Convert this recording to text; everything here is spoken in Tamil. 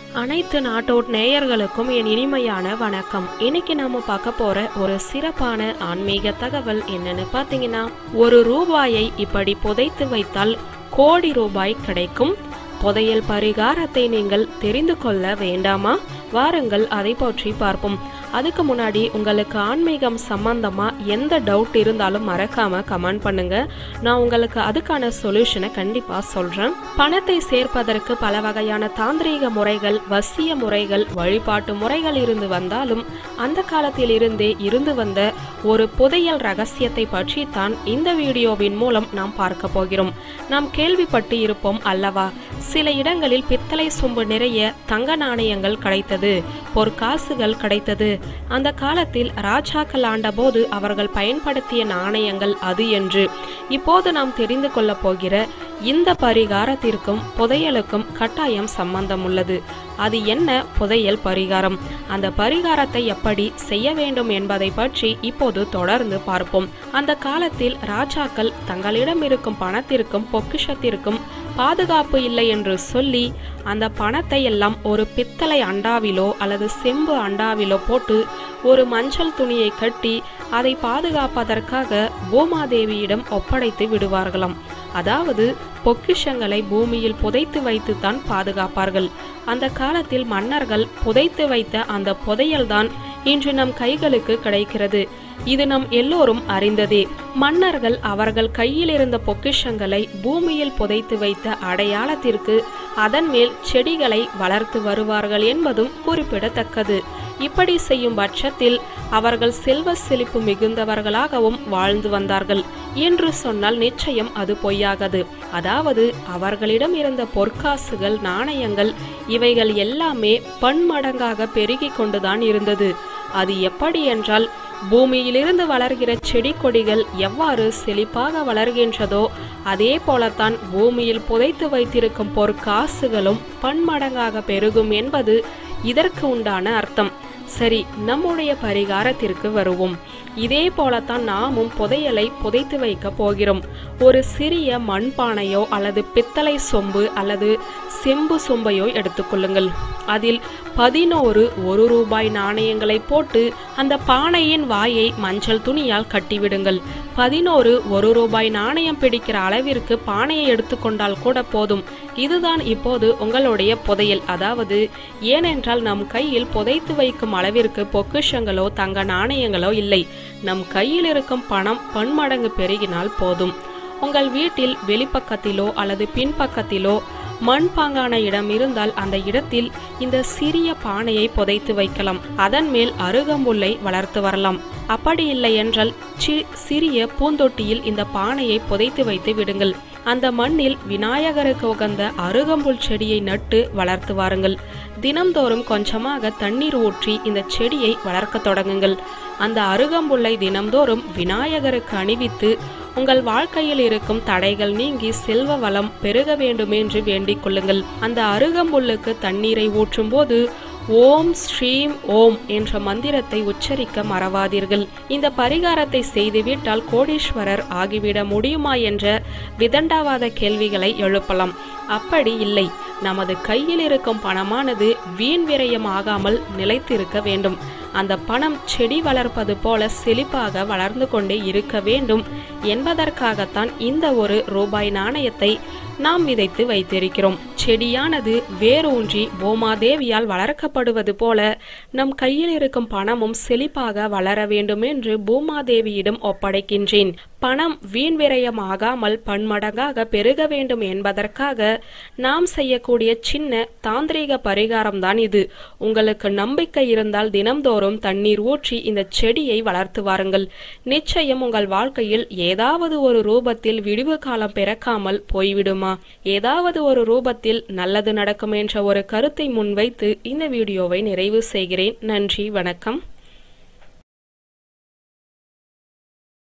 அனைத்து நாட்டோட் நேயர்களுக்கும் என் இனிமையான வணக்கம் இன்னைக்கு நாம பார்க்க போற ஒரு சிறப்பான ஆன்மீக தகவல் என்னன்னு பார்த்தீங்கன்னா ஒரு ரூபாயை இப்படி புதைத்து வைத்தால் கோடி ரூபாய் கிடைக்கும் புதையல் பரிகாரத்தை நீங்கள் தெரிந்து கொள்ள வேண்டாமா வாருங்கள் அதை பற்றி பார்ப்போம் அதுக்கு முன்னாடி உங்களுக்கு ஆன்மீகம் சம்பந்தமா எந்த டவுட் இருந்தாலும் மறக்காம கமெண்ட் பண்ணுங்க நான் உங்களுக்கு அதுக்கான சொல்யூஷனை கண்டிப்பா சொல்றேன் பணத்தை சேர்ப்பதற்கு பல வகையான தாந்திரீக முறைகள் வசிய முறைகள் வழிபாட்டு முறைகள் இருந்து வந்தாலும் அந்த காலத்தில் இருந்தே இருந்து வந்த ஒரு புதையல் ரகசியத்தை பற்றி தான் இந்த வீடியோவின் மூலம் நாம் பார்க்க போகிறோம் நாம் கேள்விப்பட்டு இருப்போம் அல்லவா சில இடங்களில் பித்தளை சொம்பு நிறைய தங்க நாணயங்கள் கிடைத்தது பொற்காசுகள் கிடைத்தது அந்த காலத்தில் ராஜாக்கள் ஆண்டபோது அவர்கள் பயன்படுத்திய நாணயங்கள் அது என்று இப்போது நாம் தெரிந்து கொள்ளப் போகிற இந்த பரிகாரத்திற்கும் புதையலுக்கும் கட்டாயம் சம்பந்தம் உள்ளது அது என்ன புதையல் பரிகாரம் அந்த பரிகாரத்தை எப்படி செய்ய வேண்டும் என்பதை பற்றி இப்போது தொடர்ந்து பார்ப்போம் அந்த காலத்தில் ராஜாக்கள் தங்களிடம் இருக்கும் பணத்திற்கும் பொக்கிஷத்திற்கும் பாதுகாப்பு இல்லை என்று சொல்லி அந்த பணத்தை எல்லாம் ஒரு பித்தளை அண்டாவிலோ அல்லது செம்பு அண்டாவிலோ போட்டு ஒரு மஞ்சள் துணியை கட்டி அதை பாதுகாப்பதற்காக பூமாதேவியிடம் ஒப்படைத்து விடுவார்களாம் அதாவது பொக்கிஷங்களை பூமியில் புதைத்து வைத்துத்தான் பாதுகாப்பார்கள் அந்த காலத்தில் மன்னர்கள் புதைத்து வைத்த அந்த புதையல்தான் இன்று நம் கைகளுக்கு கிடைக்கிறது இது நம் எல்லோரும் அறிந்ததே மன்னர்கள் அவர்கள் கையில் இருந்த பொக்கிஷங்களை பூமியில் புதைத்து வைத்த அடையாளத்திற்கு அதன் மேல் செடிகளை வளர்த்து வருவார்கள் என்பதும் குறிப்பிடத்தக்கது இப்படி செய்யும் பட்சத்தில் அவர்கள் செல்வ செழிப்பு மிகுந்தவர்களாகவும் வாழ்ந்து வந்தார்கள் என்று சொன்னால் நிச்சயம் அது பொய்யாகது அதாவது அவர்களிடம் இருந்த பொற்காசுகள் நாணயங்கள் இவைகள் எல்லாமே பன்மடங்காக பெருகிக் கொண்டுதான் இருந்தது அது எப்படி என்றால் பூமியிலிருந்து வளர்கிற செடி கொடிகள் எவ்வாறு செழிப்பாக வளர்கின்றதோ அதே போலத்தான் பூமியில் புதைத்து வைத்திருக்கும் பொற்காசுகளும் பன்மடங்காக பெருகும் என்பது இதற்கு உண்டான அர்த்தம் சரி நம்முடைய பரிகாரத்திற்கு வருவோம் இதே போலத்தான் நாமும் புதையலை புதைத்து வைக்க போகிறோம் ஒரு சிறிய மண்பானையோ அல்லது பித்தளை சொம்பு அல்லது செம்பு சொம்பையோ எடுத்துக்கொள்ளுங்கள் அதில் பதினோரு ஒரு ரூபாய் நாணயங்களை போட்டு அந்த பானையின் வாயை மஞ்சள் துணியால் கட்டிவிடுங்கள் பதினோரு ஒரு ரூபாய் நாணயம் பிடிக்கிற அளவிற்கு பானையை எடுத்துக்கொண்டால் கூட போதும் இதுதான் இப்போது உங்களுடைய புதையல் அதாவது ஏனென்றால் நம் கையில் புதைத்து வைக்கும் அளவிற்கு பொக்கிஷங்களோ தங்க நாணயங்களோ இல்லை நம் கையில் இருக்கும் பணம் பன்மடங்கு பெருகினால் போதும் உங்கள் வீட்டில் வெளிப்பக்கத்திலோ அல்லது பின்பக்கத்திலோ மண்பாங்கான இடம் இருந்தால் அந்த இடத்தில் இந்த சிறிய பானையை புதைத்து வைக்கலாம் அதன் மேல் அருகம்புல்லை வளர்த்து வரலாம் அப்படி இல்லை என்றால் சி சிறிய பூந்தொட்டியில் இந்த பானையை புதைத்து வைத்து விடுங்கள் அந்த மண்ணில் விநாயகருக்கு உகந்த அருகம்புல் செடியை நட்டு வளர்த்து வாருங்கள் தினம்தோறும் கொஞ்சமாக தண்ணீர் ஊற்றி இந்த செடியை வளர்க்க தொடங்குங்கள் அந்த அருகம்புல்லை தினம்தோறும் விநாயகருக்கு அணிவித்து உங்கள் வாழ்க்கையில் இருக்கும் தடைகள் நீங்கி செல்வ வளம் பெருக வேண்டுமென்று வேண்டிக் கொள்ளுங்கள் அந்த அருகம்புல்லுக்கு தண்ணீரை ஊற்றும் போது ஓம் ஸ்ரீம் ஓம் என்ற மந்திரத்தை உச்சரிக்க மறவாதீர்கள் இந்த பரிகாரத்தை செய்துவிட்டால் கோடீஸ்வரர் ஆகிவிட முடியுமா என்ற விதண்டாவாத கேள்விகளை எழுப்பலாம் அப்படி இல்லை நமது கையில் இருக்கும் பணமானது வீண் விரயம் ஆகாமல் நிலைத்திருக்க வேண்டும் அந்த பணம் செடி வளர்ப்பது போல செழிப்பாக வளர்ந்து கொண்டே இருக்க வேண்டும் என்பதற்காகத்தான் இந்த ஒரு ரூபாய் நாணயத்தை நாம் விதைத்து வைத்திருக்கிறோம் செடியானது வேரூன்றி பூமாதேவியால் வளர்க்கப்படுவது போல நம் கையில் இருக்கும் பணமும் செழிப்பாக வளர வேண்டும் என்று பூமாதேவியிடம் ஒப்படைக்கின்றேன் பணம் வீண் விரயம் ஆகாமல் பன்மடங்காக பெருக வேண்டும் என்பதற்காக நாம் செய்யக்கூடிய சின்ன தாந்திரீக பரிகாரம் தான் இது உங்களுக்கு நம்பிக்கை இருந்தால் தினம்தோறும் தண்ணீர் ஊற்றி இந்த செடியை வளர்த்து வாருங்கள் நிச்சயம் உங்கள் வாழ்க்கையில் ஏதாவது ஒரு ரூபத்தில் விடிவு காலம் பிறக்காமல் போய்விடுமா ஏதாவது ஒரு ரூபத்தில் நல்லது நடக்கும் என்ற ஒரு கருத்தை முன்வைத்து இந்த வீடியோவை நிறைவு செய்கிறேன் நன்றி வணக்கம்